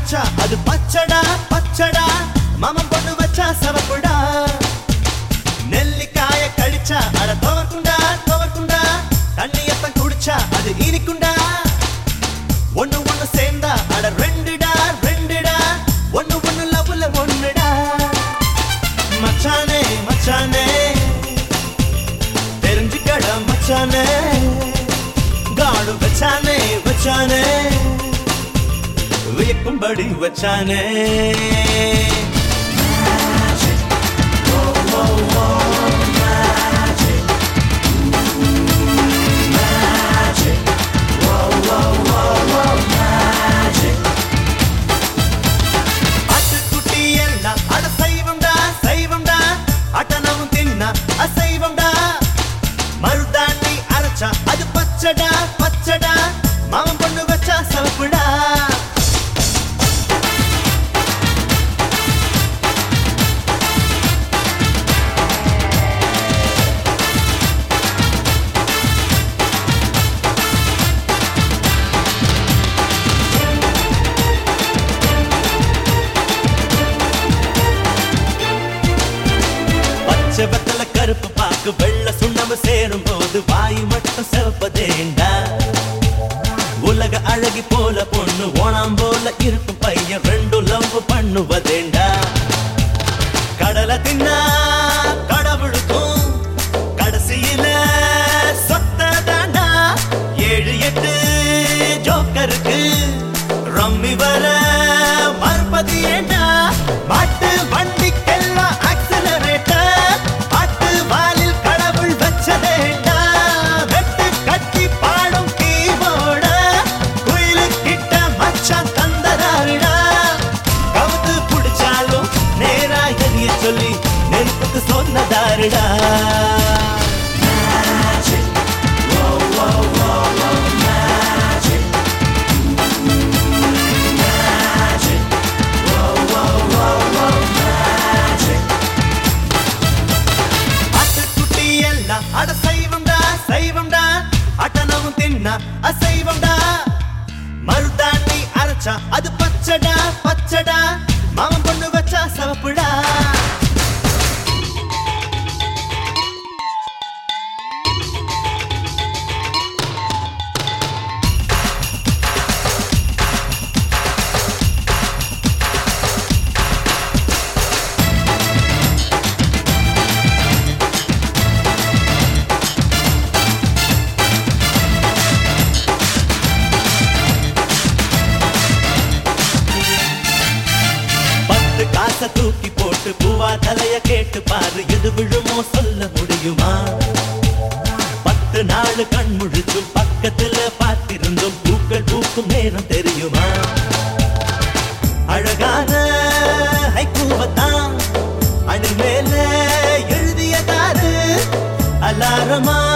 அரைச்சா அது பச்சடா பச்சடா மாமன் பொண்ணு வச்சா சவப்புடா நெல்லிக்காய கழிச்சா அட துவக்குண்டா துவக்குண்டா தண்ணியத்தான் குடிச்சா அது இனிக்குண்டா ஒண்ணு ஒண்ணு சேர்ந்தா அட ரெண்டுடா ரெண்டுடா ஒண்ணு ஒண்ணு லவ்ல ஒண்ணுடா மச்சானே மச்சானே தெரிஞ்சுக்கட மச்சானே காடு வச்சானே வச்சானே வியக்கும்படி வச்சானே ஆட்டுக்குட்டி எல்லாம் அட சைவம்டா சைவம்டா அட்டனவும் தின்னா அசைவம்டா மருதாண்டி அரைச்சா அது பச்சடா பச்சடா மாமன் பொண்ணு வச்சா சவப்புடா பச்சை வெத்தல கருப்பு பாக்கு வெள்ள சுண்ணாம்பு சேரும் போது வாய் மட்டும் செவப்பதேண்டா உலக அழகி போல பொண்ணு ஓணாம் போல இருக்கும் பையன் ரெண்டும் லவ் பண்ணுவதேண்டா கடலை தின்னா கடவுளுக்கும் கடைசியில சொத்த தாண்டா ஏழு எட்டு ஜோக்கருக்கு ரம்மி வர மறுபதி ஏண்டா மாட்டு வண்டிக்கெல்லாம் ஆக்சலரேட்டர் பாட்டு வாலில் கடவுள் வச்சதேண்டா வெட்டு கட்டி பாடும் கீபோர்ட குயிலுக்கிட்ட மச்சான் தந்ததாருடா கவுத்து புடிச்சாலும் நேரா எரிய சொல்லி நெருப்புக்கு சொன்னதாருடா ஆட்டுக்குட்டி எல்லாம் அட சைவம்டா சைவம்டா அட்டனவும் தின்னா அசைவம்டா மருதாண்டி அரைச்சா அது பச்சடா பச்சடா மாமன் பொண்ணு வச்சா சவப்புடா பத்து காசை தூக்கி போட்டு பூவா தலைய கேட்டு பாரு எது விழுமோ சொல்ல முடியுமா பத்து நாள் கண் முழிச்சும் பக்கத்துல பார்த்திருந்தும் பூக்கள் பூக்கும் நேரம் தெரியுமா அழகான ஹைக்கூவத்தான் அணி மேல எழுதியதாரு அலாரமா